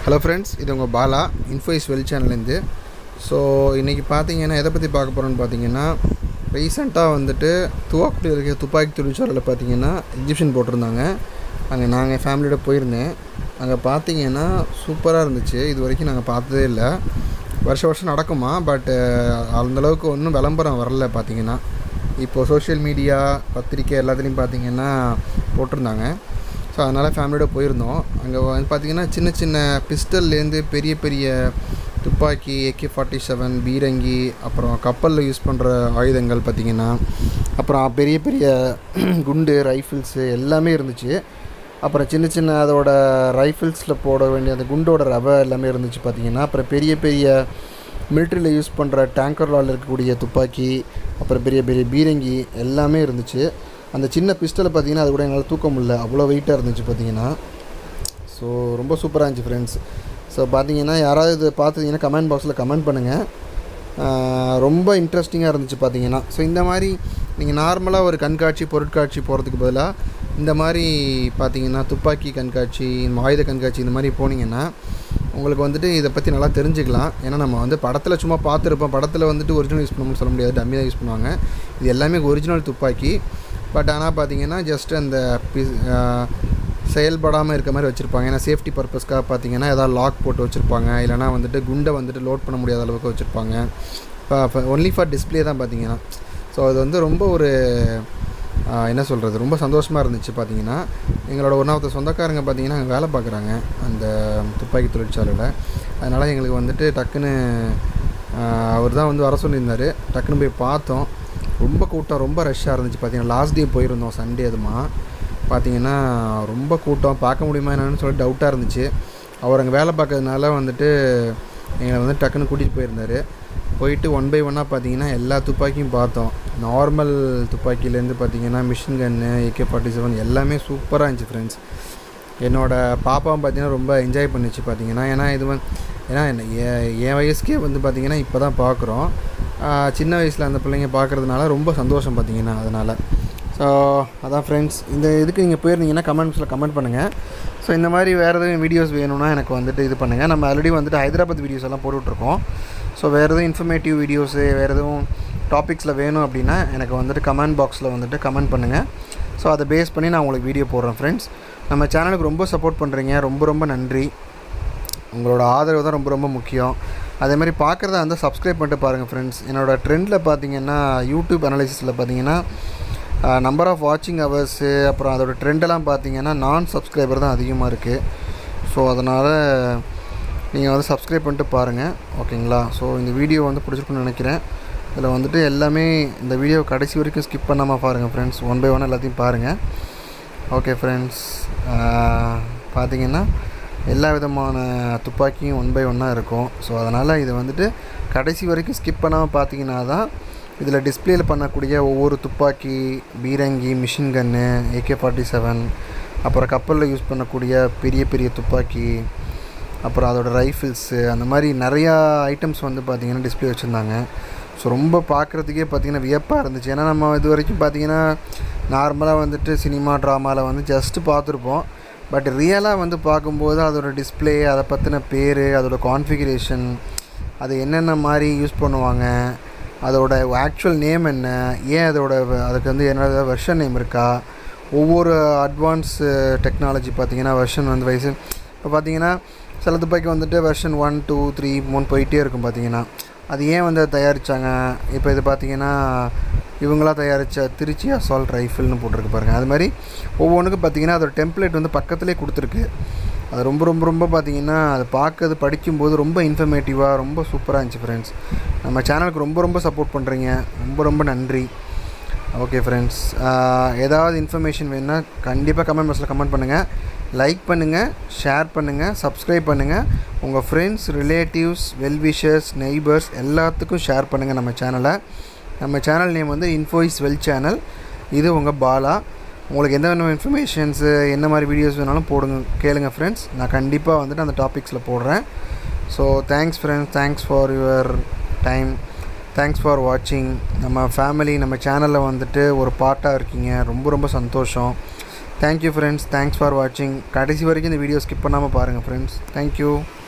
hello friends இது உங்கள் பாலா இன்ஃபோயிஸ் வெல் சேனல்லேருந்து ஸோ இன்றைக்கி பார்த்தீங்கன்னா எதை பற்றி பார்க்க போகிறோன்னு பார்த்தீங்கன்னா ரீசெண்டாக வந்துட்டு துவாக்குடி இருக்க துப்பாக்கி தொழிற்சாலையில் பார்த்தீங்கன்னா எக்ஸிபிஷன் போட்டிருந்தாங்க அங்கே நாங்கள் ஃபேமிலியோட போயிருந்தேன் அங்கே பார்த்தீங்கன்னா சூப்பராக இருந்துச்சு இது வரைக்கும் நாங்கள் பார்த்ததே இல்லை வருஷம் வருஷம் நடக்குமா பட்டு அந்தளவுக்கு ஒன்றும் விளம்பரம் வரல பார்த்தீங்கன்னா இப்போது சோஷியல் மீடியா பத்திரிக்கை எல்லாத்துலேயும் பார்த்தீங்கன்னா போட்டிருந்தாங்க ஸோ அதனால் ஃபேமிலியோட போயிருந்தோம் அங்கே வந்து பார்த்திங்கன்னா சின்ன சின்ன பிஸ்டல்லேருந்து பெரிய பெரிய துப்பாக்கி ஏகே ஃபார்ட்டி செவன் பீரங்கி அப்புறம் கப்பலில் யூஸ் பண்ணுற ஆயுதங்கள் பார்த்திங்கன்னா அப்புறம் பெரிய பெரிய குண்டு ரைஃபிள்ஸு எல்லாமே இருந்துச்சு அப்புறம் சின்ன சின்ன அதோட ரைஃபிள்ஸில் போட வேண்டிய அந்த குண்டோட ரவை எல்லாமே இருந்துச்சு பார்த்திங்கன்னா அப்புறம் பெரிய பெரிய மிலிட்ரியில் யூஸ் பண்ணுற டேங்கர் லால் இருக்கக்கூடிய துப்பாக்கி அப்புறம் பெரிய பெரிய பீரங்கி எல்லாமே இருந்துச்சு அந்த சின்ன பிஸ்டலை பார்த்தீங்கன்னா அது கூட என்னால் தூக்க முடியல அவ்வளோ வெயிட்டாக இருந்துச்சு பார்த்தீங்கன்னா ஸோ ரொம்ப சூப்பராக இருந்துச்சு ஃப்ரெண்ட்ஸ் ஸோ பார்த்தீங்கன்னா யாராவது இது பார்த்தீங்கன்னா கமெண்ட் பாக்ஸில் கமெண்ட் பண்ணுங்கள் ரொம்ப இன்ட்ரெஸ்டிங்காக இருந்துச்சு பார்த்தீங்கன்னா ஸோ இந்த மாதிரி நீங்கள் நார்மலாக ஒரு கண்காட்சி பொருட்காட்சி போகிறதுக்கு பதிலாக இந்த மாதிரி பார்த்தீங்கன்னா துப்பாக்கி கண்காட்சி ஆயுத கண்காட்சி இந்த மாதிரி போனீங்கன்னா உங்களுக்கு வந்துட்டு இதை பற்றி நல்லா தெரிஞ்சுக்கலாம் ஏன்னா நம்ம வந்து படத்தில் சும்மா பார்த்துருப்போம் படத்தில் வந்துட்டு ஒரிஜினல் யூஸ் பண்ணணும்னு சொல்ல முடியாது டம்மி தான் யூஸ் பண்ணுவாங்க இது எல்லாமே ஒரிஜினல் துப்பாக்கி பட் ஆனால் பார்த்தீங்கன்னா ஜஸ்ட் அந்த பி செயல்படாமல் இருக்க மாதிரி வச்சுருப்பாங்க ஏன்னா சேஃப்டி பர்பஸ்க்காக பார்த்தீங்கன்னா ஏதாவது லாக் போட்டு வச்சுருப்பாங்க இல்லைனா வந்துட்டு குண்டை வந்துட்டு லோட் பண்ண முடியாத அளவுக்கு வச்சுருப்பாங்க இப்போ ஒன்லி ஃபார் டிஸ்பிளே தான் பார்த்தீங்கன்னா ஸோ அது வந்து ரொம்ப ஒரு என்ன சொல்கிறது ரொம்ப சந்தோஷமாக இருந்துச்சு பார்த்தீங்கன்னா எங்களோட ஒன் ஆஃப் த சொந்தக்காரங்க பார்த்தீங்கன்னா அங்கே வேலை பார்க்குறாங்க அந்த துப்பாக்கி தொழிற்சாலையில் அதனால் எங்களுக்கு வந்துட்டு டக்குன்னு அவர் தான் வந்து வர சொல்லியிருந்தார் டக்குன்னு போய் பார்த்தோம் ரொம்ப கூட்டம் ரொம்ப ரஷ்ஷாக இருந்துச்சு பார்த்தீங்கன்னா லாஸ்ட் டே போயிருந்தோம் சண்டே அதுமா பார்த்தீங்கன்னா ரொம்ப கூட்டம் பார்க்க முடியுமா என்னன்னு சொல்லி டவுட்டாக இருந்துச்சு அவர் அங்கே வேலை பார்க்கறதுனால வந்துட்டு எங்களை வந்து டக்குன்னு கூட்டிகிட்டு போயிருந்தார் போயிட்டு ஒன் பை ஒன்னாக பார்த்தீங்கன்னா எல்லா துப்பாக்கியும் பார்த்தோம் நார்மல் துப்பாக்கிலேருந்து பார்த்தீங்கன்னா machine gun AK forty seven எல்லாமே சூப்பராக இருந்துச்சு ஃப்ரெண்ட்ஸ் என்னோடய பாப்பாவும் பார்த்தீங்கன்னா ரொம்ப என்ஜாய் பண்ணிச்சு பார்த்தீங்கன்னா ஏன்னா இது வந்து ஏன்னா என் வயசுக்கே வந்து பார்த்திங்கன்னா இப்போ தான் பார்க்குறோம் சின்ன வயசில் அந்த பிள்ளைங்க பார்க்குறதுனால ரொம்ப சந்தோஷம் பார்த்தீங்கன்னா அதனால் ஸோ அதான் ஃப்ரெண்ட்ஸ் இந்த இதுக்கு நீங்கள் போயிருந்தீங்கன்னா கமெண்ட்ஸில் கமெண்ட் பண்ணுங்கள் ஸோ இந்த மாதிரி வேறு எதுவும் வீடியோஸ் வேணும்னா எனக்கு வந்துட்டு இது பண்ணுங்கள் நம்ம ஆல்ரெடி வந்துட்டு ஹைதராபாத் வீடியோஸ் எல்லாம் போட்டுட்ருக்கோம் ஸோ வேறு எதுவும் இன்ஃபர்மேட்டிவ் வீடியோஸு வேறு எதுவும் டாபிக்ஸில் வேணும் அப்படின்னா எனக்கு வந்துட்டு கமெண்ட் பாக்ஸில் வந்துட்டு கமெண்ட் பண்ணுங்கள் ஸோ அதை பேஸ் பண்ணி நான் உங்களுக்கு வீடியோ போடுறேன் ஃப்ரெண்ட்ஸ் நம்ம சேனலுக்கு ரொம்ப சப்போர்ட் பண்ணுறீங்க ரொம்ப ரொம்ப நன்றி உங்களோட ஆதரவு தான் ரொம்ப ரொம்ப முக்கியம் அதே மாதிரி பார்க்குறத வந்து சப்ஸ்கிரைப் பண்ணிட்டு பாருங்கள் ஃப்ரெண்ட்ஸ் என்னோடய ட்ரெண்டில் பார்த்தீங்கன்னா யூடியூப் அனாலிசிஸில் பார்த்தீங்கன்னா நம்பர் ஆஃப் வாட்சிங் ஹவர்ஸு அப்புறம் அதோட ட்ரெண்டெல்லாம் பார்த்தீங்கன்னா நான் சப்ஸ்கிரைபர் தான் அதிகமாக இருக்குது ஸோ அதனால் நீங்கள் வந்து சப்ஸ்கிரைப் பண்ணிட்டு பாருங்கள் ஓகேங்களா ஸோ இந்த வீடியோ வந்து பிடிச்சிருக்குன்னு நினைக்கிறேன் இதில் வந்துட்டு எல்லாமே இந்த வீடியோ கடைசி வரைக்கும் ஸ்கிப் பண்ணாமல் பாருங்கள் ஃப்ரெண்ட்ஸ் ஒன் பை ஒன் எல்லாத்தையும் பாருங்கள் ஓகே ஃப்ரெண்ட்ஸ் பார்த்தீங்கன்னா எல்லா விதமான துப்பாக்கியும் ஒன் பை ஒன்னாக இருக்கும் ஸோ அதனால் இது வந்துட்டு கடைசி வரைக்கும் ஸ்கிப் பண்ணாமல் பார்த்தீங்கன்னா தான் இதில் டிஸ்பிளேயில் பண்ணக்கூடிய ஒவ்வொரு துப்பாக்கி பீரங்கி machine gun AK forty seven அப்புறம் கப்பலில் யூஸ் பண்ணக்கூடிய பெரிய பெரிய துப்பாக்கி அப்புறம் அதோடய ரைஃபிள்ஸு அந்த மாதிரி நிறையா ஐட்டம்ஸ் வந்து பார்த்திங்கன்னா டிஸ்பிளே வச்சுருந்தாங்க ஸோ ரொம்ப பார்க்குறதுக்கே பார்த்திங்கன்னா வியப்பாக இருந்துச்சு ஏன்னா நம்ம இது வரைக்கும் பார்த்திங்கன்னா நார்மலாக வந்துட்டு சினிமா ட்ராமாவில் வந்து ஜஸ்ட்டு பார்த்துருப்போம் பட் ரியலாக வந்து பார்க்கும்போது அதோடய டிஸ்பிளே அதை பற்றின பேர் அதோடய கான்ஃபிகரேஷன் அது என்னென்ன மாதிரி யூஸ் பண்ணுவாங்க அதோட ஆக்சுவல் நேம் என்ன ஏன் அதோட அதுக்கு வந்து என்ன வெர்ஷன் நேம் இருக்கா ஒவ்வொரு அட்வான்ஸ் டெக்னாலஜி பார்த்திங்கன்னா வெர்ஷன் வந்து வயசு இப்போ பார்த்தீங்கன்னா சில துப்பாக்கி வந்துட்டு வெர்ஷன் ஒன் டூ த்ரீ மூணு போயிட்டே இருக்கும் பார்த்தீங்கன்னா அது ஏன் வந்து தயாரித்தாங்க இப்போ இது பார்த்திங்கன்னா இவங்களாக தயாரித்த திருச்சி அசால்ட் ரைஃபிள்னு போட்டிருக்கு பாருங்கள் அது மாதிரி ஒவ்வொன்றுக்கும் பார்த்திங்கன்னா அதோட டெம்ப்ளேட் வந்து பக்கத்துலேயே கொடுத்துருக்கு அது ரொம்ப ரொம்ப ரொம்ப பார்த்திங்கன்னா அது பார்க்கறது படிக்கும்போது ரொம்ப இன்ஃபர்மேட்டிவாக ரொம்ப சூப்பராக இருந்துச்சு ஃப்ரெண்ட்ஸ் நம்ம சேனலுக்கு ரொம்ப ரொம்ப சப்போர்ட் பண்ணுறீங்க ரொம்ப ரொம்ப நன்றி ஓகே ஃப்ரெண்ட்ஸ் ஏதாவது இன்ஃபர்மேஷன் வேணுன்னா கண்டிப்பாக கமெண்ட் பாக்ஸில் கமெண்ட் பண்ணுங்கள் லைக் பண்ணுங்கள் ஷேர் பண்ணுங்கள் சப்ஸ்கிரைப் பண்ணுங்கள் உங்கள் ஃப்ரெண்ட்ஸ் ரிலேட்டிவ்ஸ் வெல்விஷர்ஸ் நெய்பர்ஸ் எல்லாத்துக்கும் ஷேர் பண்ணுங்கள் நம்ம சேனலை நம்ம சேனல் நேம் வந்து இன்ஃபோயிஸ் வெல் சேனல் இது உங்கள் பாலா உங்களுக்கு எந்த விதமான இன்ஃபர்மேஷன்ஸு என்ன மாதிரி வீடியோஸ் வேணாலும் போடுங்க கேளுங்க ஃப்ரெண்ட்ஸ் நான் கண்டிப்பாக வந்துட்டு அந்த டாபிக்ஸில் போடுறேன் so thanks friends thanks for your time thanks for வாட்சிங் நம்ம ஃபேமிலி நம்ம சேனலில் வந்துட்டு ஒரு பார்ட்டாக இருக்கீங்க ரொம்ப ரொம்ப சந்தோஷம் தேங்க்யூ ஃப்ரெண்ட்ஸ் தேங்க்ஸ் ஃபார் வாட்சிங் கடைசி வரைக்கும் இந்த வீடியோ ஸ்கிப் பண்ணாமல் பாருங்கள் ஃப்ரெண்ட்ஸ் தேங்க்யூ